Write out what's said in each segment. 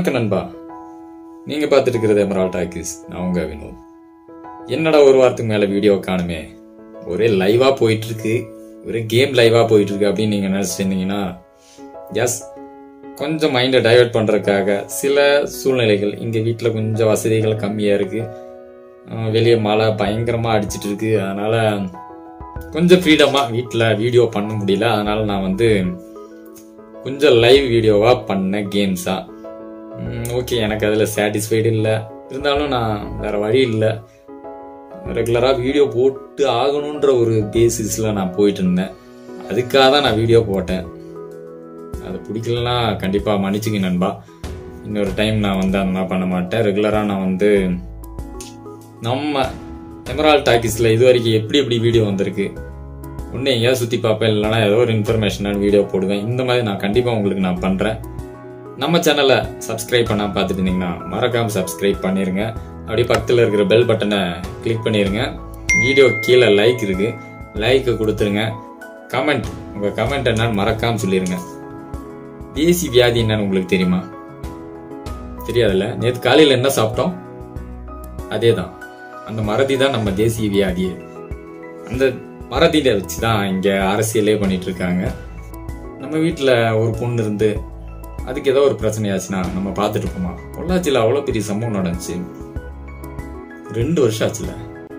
வணக்கம் நண்பா நீங்க பார்த்துட்டு இருக்கிறது எமரால் டாக்கிஸ் நான் உங்க வினோத் என்னடா ஒரு வாரத்துக்கு மேல வீடியோ காணுமே ஒரே லைவா போயிட்டு இருக்கு ஒரே கேம் லைவா போயிட்டு இருக்கு அப்படின்னு நீங்க நினைச்சிருந்தீங்கன்னா எஸ் கொஞ்சம் மைண்டை டைவர்ட் பண்றதுக்காக சில சூழ்நிலைகள் இங்க வீட்டில் கொஞ்சம் வசதிகள் கம்மியா இருக்கு அஹ் வெளியே மழை பயங்கரமா அடிச்சிட்டு இருக்கு அதனால கொஞ்சம் ஃப்ரீடமா வீட்டில் வீடியோ பண்ண முடியல அதனால நான் வந்து கொஞ்சம் லைவ் வீடியோவா பண்ண கேம்ஸா ஓகே எனக்கு அதில் சாட்டிஸ்ஃபைடு இல்லை இருந்தாலும் நான் வேற வழி இல்லை ரெகுலராக வீடியோ போட்டு ஆகணுன்ற ஒரு பேசிஸில் நான் போயிட்டு இருந்தேன் அதுக்காக தான் நான் வீடியோ போட்டேன் அது பிடிக்கலன்னா கண்டிப்பாக மன்னிச்சுங்க நண்பா இன்னொரு டைம் நான் வந்து அந்த மாதிரி பண்ண மாட்டேன் ரெகுலராக நான் வந்து நம்ம எமரால் டாக்கிஸில் இது வரைக்கும் எப்படி எப்படி வீடியோ வந்திருக்கு ஒன்று எங்கேயாவது சுற்றி பார்ப்பேன் இல்லைனா ஏதோ ஒரு இன்ஃபர்மேஷனான வீடியோ போடுவேன் இந்த மாதிரி நான் கண்டிப்பாக உங்களுக்கு நான் பண்ணுறேன் நம்ம சேனலை சப்ஸ்கிரைப் பண்ணாம பார்த்துட்டு இருந்தீங்கன்னா மறக்காம சப்ஸ்கிரைப் பண்ணிருங்க அப்படியே பக்கத்தில் இருக்கிற பெல் பட்டனை கிளிக் பண்ணிருங்க வீடியோ கீழே லைக் இருக்கு லைக்கு கொடுத்துருங்க கமெண்ட் உங்கள் கமெண்ட் என்னன்னு மறக்காம சொல்லிருங்க தேசி வியாதி என்னன்னு உங்களுக்கு தெரியுமா தெரியாதுல்ல நேற்று காலையில் என்ன சாப்பிட்டோம் அதே தான் அந்த மறதி தான் நம்ம தேசிய வியாதியே அந்த மறதியில வச்சு தான் இங்கே அரசியலே பண்ணிட்டு இருக்காங்க நம்ம வீட்டில் ஒரு பொண்ணு இருந்து அதுக்கு ஏதோ ஒரு பிரச்சனையாச்சுன்னா நம்ம பார்த்துட்டு இருப்போமா பொள்ளாச்சியில் அவ்வளோ பெரிய சம்பவம் நடந்துச்சு ரெண்டு வருஷம் ஆச்சுல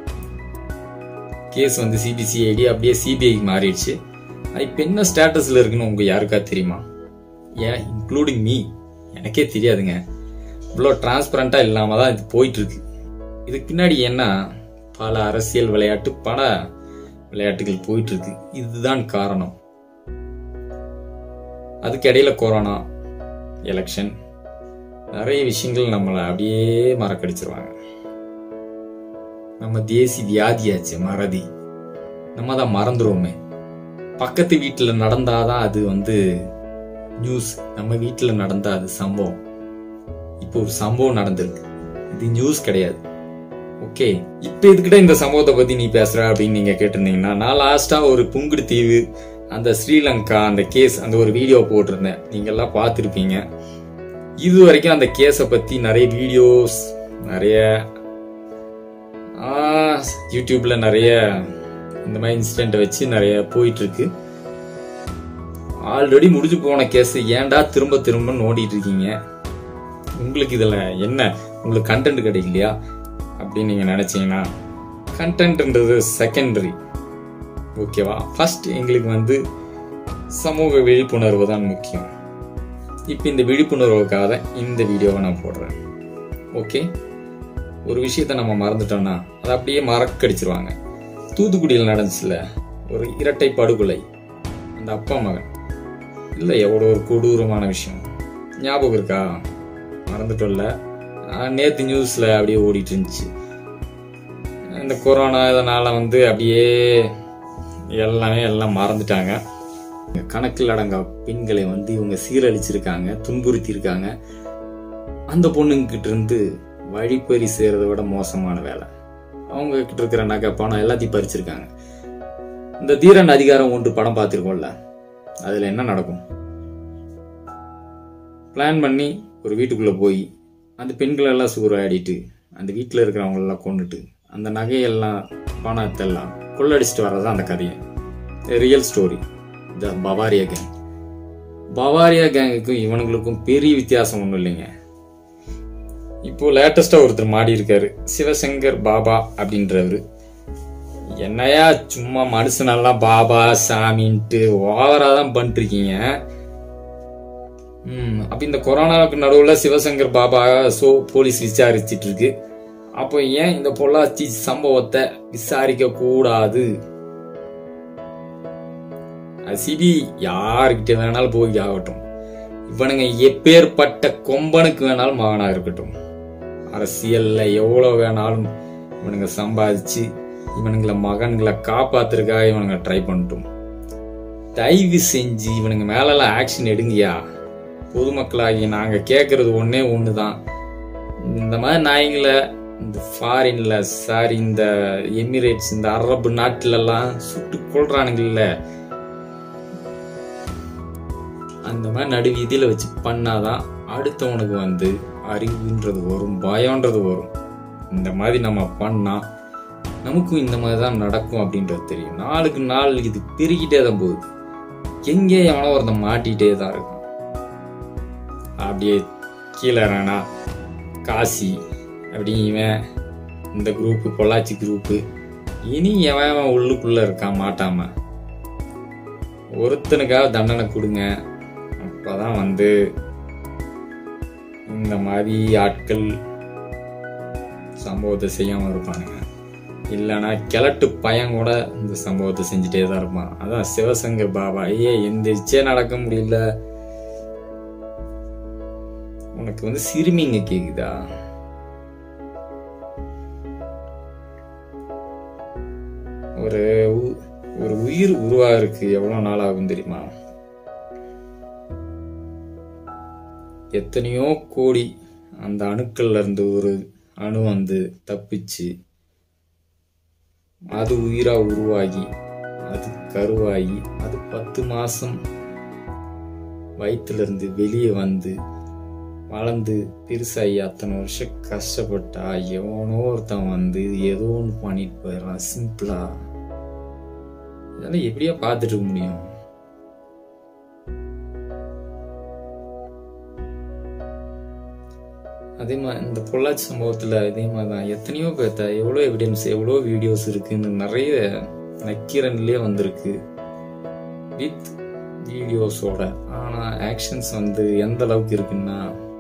கேஸ் வந்து சிபிசிஐடி அப்படியே சிபிஐ மாறிடுச்சு அது இப்போ என்ன ஸ்டேட்டஸில் இருக்குன்னு உங்க யாருக்கா தெரியுமா ஏன் இன்க்ளூடிங் மீ எனக்கே தெரியாதுங்க இவ்வளோ டிரான்ஸ்பரண்டாக இல்லாமல் தான் இது போயிட்டு இருக்கு இதுக்கு பின்னாடி என்ன பல அரசியல் விளையாட்டு பல விளையாட்டுகள் போயிட்டு இருக்கு இதுதான் காரணம் அதுக்கு இடையில கொரோனா எலெக்ஷன் நிறைய விஷயங்கள் நம்மளை அப்படியே மறக்கடிச்சிருவாங்க நம்ம தேசி வியாதியாச்சு மறதி நம்ம தான் மறந்துருவோமே பக்கத்து வீட்டில் நடந்தாதான் அது வந்து நியூஸ் நம்ம வீட்டில் நடந்தா அது சம்பவம் இப்போ ஒரு சம்பவம் நடந்திருக்கு இது நியூஸ் கிடையாது ஓகே இப்போ இதுக்கிட்ட இந்த சம்பவத்தை பத்தி நீ பேசுற அப்படின்னு நீங்க கேட்டிருந்தீங்கன்னா நான் லாஸ்டா ஒரு புங்குடு தீவு அந்த ஸ்ரீலங்கா அந்த கேஸ் அந்த ஒரு வீடியோ போட்டிருந்தேன் நீங்க எல்லாம் பார்த்துருப்பீங்க இது வரைக்கும் அந்த கேஸை பத்தி நிறைய வீடியோஸ் நிறைய ஆஹ், யூடியூப்ல நிறைய இந்த மாதிரி இன்சிடென்ட் வச்சு நிறைய போயிட்டு இருக்கு ஆல்ரெடி முடிஞ்சு போன கேஸ் ஏன்டா திரும்ப திரும்ப நோண்டிட்டு இருக்கீங்க உங்களுக்கு இதுல என்ன உங்களுக்கு கண்டென்ட் கிடைக்கலையா அப்படின்னு நீங்க நினைச்சீங்கன்னா கண்டென்ட்ன்றது செகண்டரி ஓகேவா ஃபர்ஸ்ட் எங்களுக்கு வந்து சமூக விழிப்புணர்வு தான் முக்கியம் இப்போ இந்த விழிப்புணர்வுக்காக தான் இந்த வீடியோவை நான் போடுறேன் ஓகே ஒரு விஷயத்த நம்ம மறந்துட்டோம்னா அதை அப்படியே மறக்கடிச்சிருவாங்க தூத்துக்குடியில் நடந்துச்சுல ஒரு இரட்டை படுகொலை அந்த அப்பா மகன் இல்லை எவ்வளோ ஒரு கொடூரமான விஷயம் ஞாபகம் இருக்கா மறந்துட்டோம்ல நேற்று நியூஸில் அப்படியே ஓடிட்டு இருந்துச்சு இந்த கொரோனா இதனால வந்து அப்படியே எல்லாமே எல்லாம் மறந்துட்டாங்க கணக்கில் அடங்கா பெண்களை வந்து இவங்க சீரழிச்சிருக்காங்க துன்புறுத்தியிருக்காங்க அந்த பொண்ணுங்கிட்ட இருந்து வழிப்பறி செய்யறதை விட மோசமான வேலை அவங்க கிட்ட இருக்கிற நகை பணம் எல்லாத்தையும் பறிச்சிருக்காங்க இந்த தீரன் அதிகாரம் ஒன்று படம் பார்த்திருக்கோம்ல அதுல என்ன நடக்கும் பிளான் பண்ணி ஒரு வீட்டுக்குள்ள போய் அந்த பெண்களெல்லாம் சூறாடிட்டு அந்த வீட்டில் இருக்கிறவங்களெல்லாம் கொண்டுட்டு அந்த நகையெல்லாம் பணத்தெல்லாம் கொள்ளடிச்சிட்டு வர்றது அந்த கதையை real story the Bawaria gang Bawaria கேங்குக்கும் இவனுங்களுக்கும் பெரிய வித்தியாசம் ஒன்றும் இல்லைங்க இப்போ லேட்டஸ்டா ஒருத்தர் மாடி இருக்காரு சிவசங்கர் பாபா அப்படின்றவரு என்னையா சும்மா மனுஷனெல்லாம் பாபா சாமின்ட்டு ஓவரா தான் பண்ணிட்டு இருக்கீங்க ம், அப்ப இந்த கொரோனாவுக்கு நடுவுல சிவசங்கர் பாபா சோ போலீஸ் விசாரிச்சிட்டு இருக்கு அப்போ ஏன் இந்த பொள்ளாச்சி சம்பவத்தை விசாரிக்க கூடாது சிபி யாருக்கிட்ட வேணாலும் போய் ஆகட்டும் இவனுங்க எப்பேற்பட்ட கொம்பனுக்கு வேணாலும் மகனா இருக்கட்டும் அரசியல்ல எவ்வளவு வேணாலும் இவனுங்க சம்பாதிச்சு இவனுங்களை மகன்களை காப்பாத்துறதுக்காக இவனுங்க ட்ரை பண்ணட்டும் தயவு செஞ்சு இவனுங்க மேலெல்லாம் ஆக்ஷன் எடுங்கயா பொதுமக்களாகி நாங்க கேட்கறது ஒண்ணே ஒண்ணுதான் இந்த மாதிரி நாய்ங்களை இந்த ஃபாரின்ல சாரி இந்த எமிரேட்ஸ் இந்த அரபு நாட்டுல எல்லாம் சுட்டு கொள்றானுங்கல்ல அந்த மாதிரி நடு வீதியில வச்சு பண்ணாதான் அடுத்தவனுக்கு வந்து அறிவுன்றது வரும் பயம்ன்றது வரும் இந்த மாதிரி நம்ம பண்ணா நமக்கும் இந்த மாதிரி தான் நடக்கும் அப்படின்றது தெரியும் நாளுக்கு நாள் இது பெருகிட்டே தான் போகுது எங்கே எவனோ ஒருத்தன் மாட்டிகிட்டே தான் இருக்கும் அப்படியே கீழே இறங்கினா காசி அப்படி இவன் இந்த குரூப்பு பொள்ளாச்சி குரூப்பு இனி எவன் எவன் உள்ளுக்குள்ள இருக்கான் மாட்டாம ஒருத்தனுக்காக தண்டனை கொடுங்க அப்பதான் வந்து இந்த மாதிரி ஆட்கள் சம்பவத்தை செய்யாம இருப்பானுங்க இல்லைன்னா கிழட்டு பையன் கூட இந்த சம்பவத்தை செஞ்சுட்டே தான் இருப்பான் அதான் சிவசங்கர் பாபா ஐயே எந்திரிச்சே நடக்க முடியல உனக்கு வந்து சிறுமிங்க கேக்குதா ஒரு உ- ஒரு உயிர் உருவாகிறதுக்கு எவ்வளவு நாள் ஆகும் தெரியுமா எத்தனையோ கோடி அந்த அணுக்கள்ல இருந்து ஒரு அணு வந்து தப்பிச்சு அது உயிரா உருவாகி அது கருவாகி அது பத்து மாசம் வயிற்றுல இருந்து வெளியே வந்து வளர்ந்து பெருசாகி அத்தனை வருஷம் கஷ்டப்பட்டா எவனோ ஒருத்தன் வந்து ஏதோ ஒன்று பண்ணிட்டு போயிடறான் சிம்பிளா இதெல்லாம் எப்படியா பார்த்துட்டு இருக்க முடியும் அதே மாதிரி இந்த பொள்ளாச்சி சம்பவத்தில் இதே மாதிரி தான் எத்தனையோ பேர்த்த எவ்வளோ எவிடன்ஸ் எவ்வளோ வீடியோஸ் இருக்குன்னு நிறைய நக்கீரன்லேயே வந்திருக்கு வித் வீடியோஸோட ஆனால் ஆக்ஷன்ஸ் வந்து எந்த அளவுக்கு இருக்குன்னா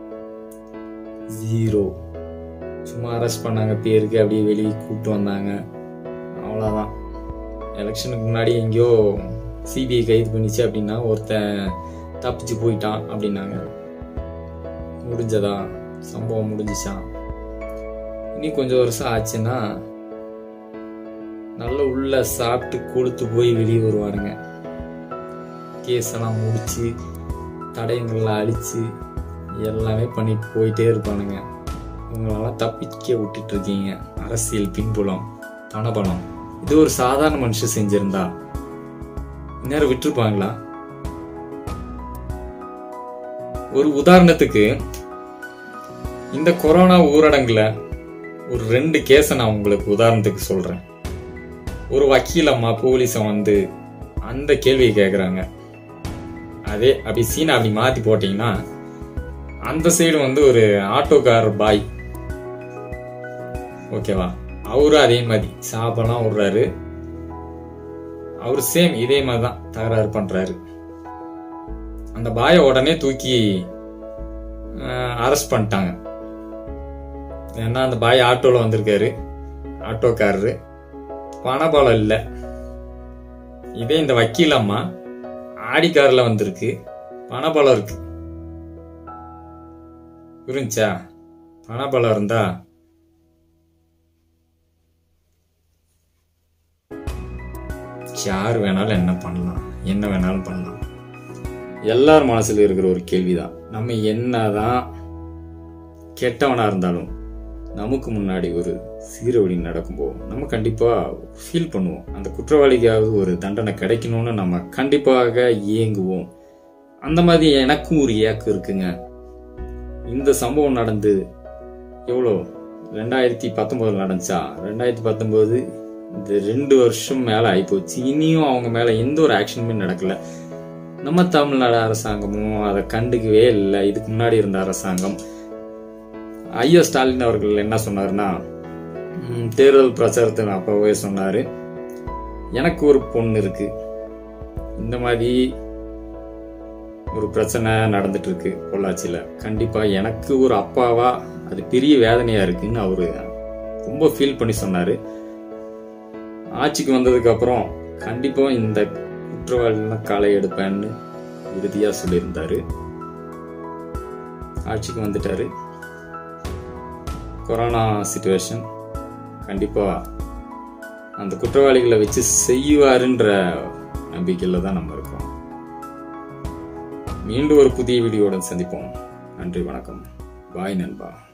ஜீரோ சும்மா அரெஸ்ட் பண்ணாங்க பேருக்கு அப்படியே வெளியே கூப்பிட்டு வந்தாங்க அவ்வளோதான் எலெக்ஷனுக்கு முன்னாடி எங்கேயோ சிபிஐ கைது பண்ணிச்சு அப்படின்னா ஒருத்தன் தப்பிச்சு போயிட்டான் அப்படின்னாங்க முடிஞ்சதா சம்பவம் முடிஞ்சிச்சான் இனி கொஞ்சம் வருஷம் ஆச்சுன்னா நல்ல உள்ள சாப்பிட்டு கொளுத்து போய் வெளியே வருவானுங்க கேஸ் எல்லாம் முடிச்சு தடயங்கள்லாம் அழிச்சு எல்லாமே பண்ணிட்டு போயிட்டே இருப்பானுங்க இவங்களெல்லாம் தப்பிக்க விட்டுட்டு இருக்கீங்க அரசியல் பின்புலம் பணபலம் இது ஒரு சாதாரண மனுஷன் செஞ்சிருந்தா இந்நேரம் விட்டுருப்பாங்களா ஒரு உதாரணத்துக்கு இந்த கொரோனா ஊரடங்குல ஒரு ரெண்டு கேஸை நான் உங்களுக்கு உதாரணத்துக்கு சொல்றேன் ஒரு வக்கீல் அம்மா போலீஸை வந்து அந்த கேள்வியை கேட்குறாங்க அதே அப்படி சீனை அப்படி மாத்தி போட்டீங்கன்னா அந்த சைடு வந்து ஒரு ஆட்டோக்கார் பாய் ஓகேவா அவரும் அதே மாதிரி சாப்பெல்லாம் விடுறாரு அவர் சேம் இதே மாதிரி தான் தகராறு பண்றாரு அந்த பாயை உடனே தூக்கி அரெஸ்ட் பண்ணிட்டாங்க ஏன்னா அந்த பாய் ஆட்டோல வந்திருக்காரு ஆட்டோக்காரரு பணபலம் இல்லை இதே இந்த வக்கீல் அம்மா ஆடி கார்ல வந்திருக்கு பணபலம் இருக்கு புரிஞ்சா பணபலம் இருந்தா யார் வேணாலும் என்ன பண்ணலாம் என்ன வேணாலும் பண்ணலாம் எல்லார் மனசுல இருக்கிற ஒரு கேள்விதான் நம்ம என்னதான் கெட்டவனா இருந்தாலும் நமக்கு முன்னாடி ஒரு சீரவழி நடக்கும்போது நம்ம கண்டிப்பா ஃபீல் பண்ணுவோம் அந்த குற்றவாளிக்காவது ஒரு தண்டனை கிடைக்கணும்னு நம்ம கண்டிப்பாக இயங்குவோம் அந்த மாதிரி எனக்கும் ஒரு ஏக்கம் இருக்குங்க இந்த சம்பவம் நடந்து எவ்வளோ ரெண்டாயிரத்தி பத்தொன்பதுல நடந்துச்சா ரெண்டாயிரத்தி பத்தொன்பது இந்த ரெண்டு வருஷம் மேல ஆயிப்போச்சு இனியும் அவங்க மேல எந்த ஒரு ஆக்ஷனுமே நடக்கல நம்ம தமிழ்நாடு அரசாங்கமும் அதை கண்டுக்கவே இல்லை இதுக்கு முன்னாடி இருந்த அரசாங்கம் ஐயா ஸ்டாலின் அவர்கள் என்ன சொன்னாருன்னா ம், தேர்தல் பிரச்சாரத்தை அப்பவே சொன்னாரு எனக்கு ஒரு பொண்ணு இருக்கு இந்த மாதிரி ஒரு பிரச்சனை நடந்துட்டு இருக்கு பொள்ளாச்சியில கண்டிப்பா எனக்கு ஒரு அப்பாவா அது பெரிய வேதனையா இருக்குன்னு அவரு ரொம்ப ஃபீல் பண்ணி சொன்னாரு ஆட்சிக்கு வந்ததுக்கு அப்புறம் கண்டிப்பா இந்த குற்றவாளிலாம் களை எடுப்பேன்னு உறுதியா சொல்லியிருந்தாரு ஆட்சிக்கு வந்துட்டாரு கொரோனா சுச்சுவேஷன் கண்டிப்பா அந்த குற்றவாளிகளை வச்சு செய்வாருன்ற நம்பிக்கையில தான் நம்ம இருக்கோம் மீண்டும் ஒரு புதிய வீடியோவுடன் சந்திப்போம் நன்றி வணக்கம் பாய் நண்பா